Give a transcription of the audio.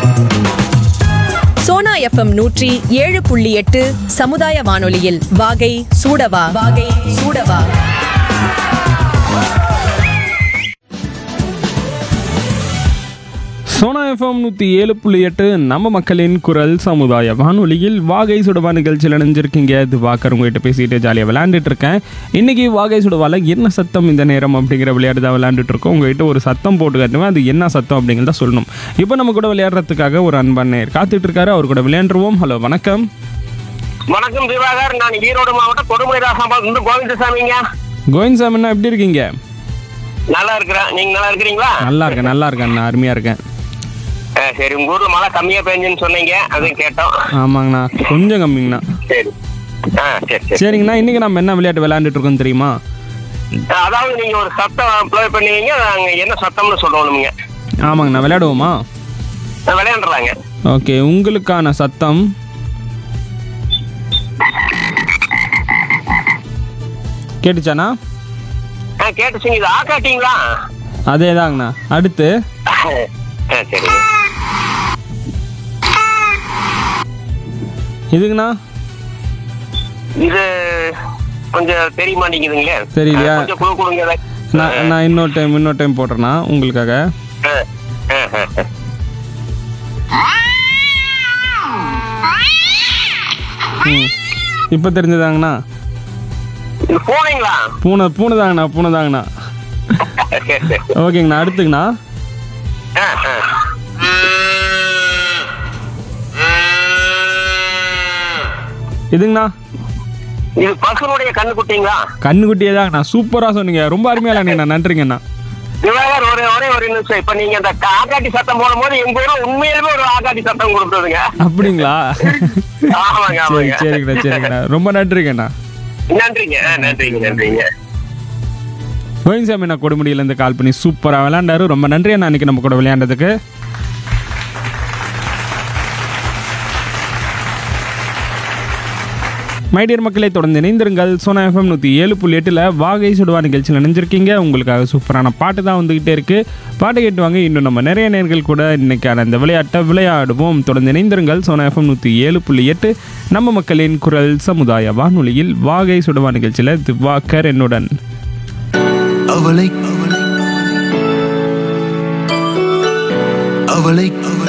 Sona FM நூற்றி ஏழு புள்ளி எட்டு சமுதாய வானொலியில் வாகை சூடவா வாகை சூடவா சோனா எஃப்எம் நூற்றி ஏழு புள்ளி எட்டு நம்ம மக்களின் குரல் சமுதாய வானொலியில் வாகை சுடவா நிகழ்ச்சியில் இணைஞ்சிருக்கீங்க இது வாக்கர் உங்ககிட்ட பேசிட்டு ஜாலியாக விளையாண்டுட்டு இருக்கேன் இன்னைக்கு வாகை சுடவால என்ன சத்தம் இந்த நேரம் அப்படிங்கிற விளையாட்டு தான் விளையாண்டுட்டு இருக்கோம் உங்ககிட்ட ஒரு சத்தம் போட்டு காட்டுவேன் அது என்ன சத்தம் அப்படிங்கிறத சொல்லணும் இப்போ நம்ம கூட விளையாடுறதுக்காக ஒரு அன்பான நேயர் காத்துட்டு இருக்காரு அவர் கூட விளையாண்டுருவோம் ஹலோ வணக்கம் வணக்கம் திவாகர் நான் ஈரோடு மாவட்டம் கொடுமுடி ராசாபாத் இருந்து கோவிந்தசாமிங்க கோவிந்த் சாமிண்ணா எப்படி இருக்கீங்க நல்லா இருக்கிறேன் நீங்க நல்லா இருக்கிறீங்களா நல்லா இருக்கேன் நல்லா இருக்கேன் அண்ணா அருமையாக இருக்கேன் ஆ, சரி உங்க ஊர்ல மழை கம்மியா பெஞ்சுன்னு சொன்னீங்க அதுவும் கேட்டோம் ஆமாங்கண்ணா கொஞ்சம் கம்மிங்கண்ணா சரி ஆ சரி சரி சரிங்கண்ணா இன்னைக்கு நம்ம என்ன விளையாட்டு விளையாண்டுட்டு இருக்கோம் தெரியுமா ஆ, அதாவது நீங்க ஒரு சத்தம் ப்ளே பண்ணுவீங்க நாங்க என்ன சத்தம்னு சொல்லணுங்க ஆமாங்கண்ணா விளையாடுவோமா ஆ, விளையாண்டுறாங்க ஓகே உங்களுக்கான சத்தம் கேட்டுச்சாண்ணா ஆ கேட்டுச்சுங்க இது ஆக்காட்டிங்களா அதே தாங்கண்ணா அடுத்து ஆ சரிங்க இதுங்கண்ணா இது கொஞ்சம் தெரிய மாட்டேங்குதுங்களே தெரியலையா? ஆ, கொஞ்சம் குழு கொடுங்க இதை. நான் நான் இன்னொரு டைம் இன்னொரு டைம் போடுறேண்ணா உங்களுக்காக ஆ, ஆ, ஆ, ஆ. ம் இப்போ தெரிஞ்சதாங்கண்ணா இது போனீங்களா பூனை பூனை தாங்கண்ணா பூனை தாங்கண்ணா சரி சரி ஓகேங்கண்ணா அடுத்துங்கண்ணா ஆ ஆ இதுங்கண்ணா இது பசுனுடைய கண்ணு குட்டிங்களா கண்ணுக்குட்டியே தாங்கண்ணா சூப்பராக சொன்னீங்க ரொம்ப அருமையாக விளையாடுங்கண்ணா நன்றிங்கண்ணா திவாகர் ஒரே ஒரே ஒரு நிமிஷம் இப்ப நீங்க இந்த ஆக்காட்டி சத்தம் போடும் போது எங்க ஊர்ல உண்மையிலுமே ஒரு ஆக்காட்டி சத்தம் கொடுத்ததுங்க அப்படிங்களா ஆமாங்க சரி ஆமாங்க சரிங்கண்ணா சரிங்கண்ணா ரொம்ப நன்றிங்கண்ணா நன்றிங்க ஆ, நன்றிங்க நன்றிங்க கோயின்சாமி நான் கொடுமுடியிலேருந்து கால் பண்ணி சூப்பராக விளையாண்டாரு ரொம்ப நன்றி அண்ணா அன்னைக்கு நம்ம கூட விளையாண்டதுக்கு மைடியர் மக்களை தொடர்ந்து இணைந்திருங்கள் சோனா எஃப்எம் நூற்றி ஏழு புள்ளி எட்டில் வாகை சுடுவா நிகழ்ச்சியில் நினைஞ்சிருக்கீங்க உங்களுக்காக சூப்பரான பாட்டு தான் வந்துக்கிட்டே இருக்குது பாட்டு கேட்டு வாங்க இன்னும் நம்ம நிறைய நேர்கள் கூட இன்னைக்கான இந்த விளையாட்டை விளையாடுவோம் தொடர்ந்து இணைந்திருங்கள் சோனா எஃப்எம் நூற்றி ஏழு புள்ளி எட்டு நம்ம மக்களின் குரல் சமுதாய வானொலியில் வாகை சுடுவா நிகழ்ச்சியில் திவாக்கர் என்னுடன் அவளை அவளை அவளை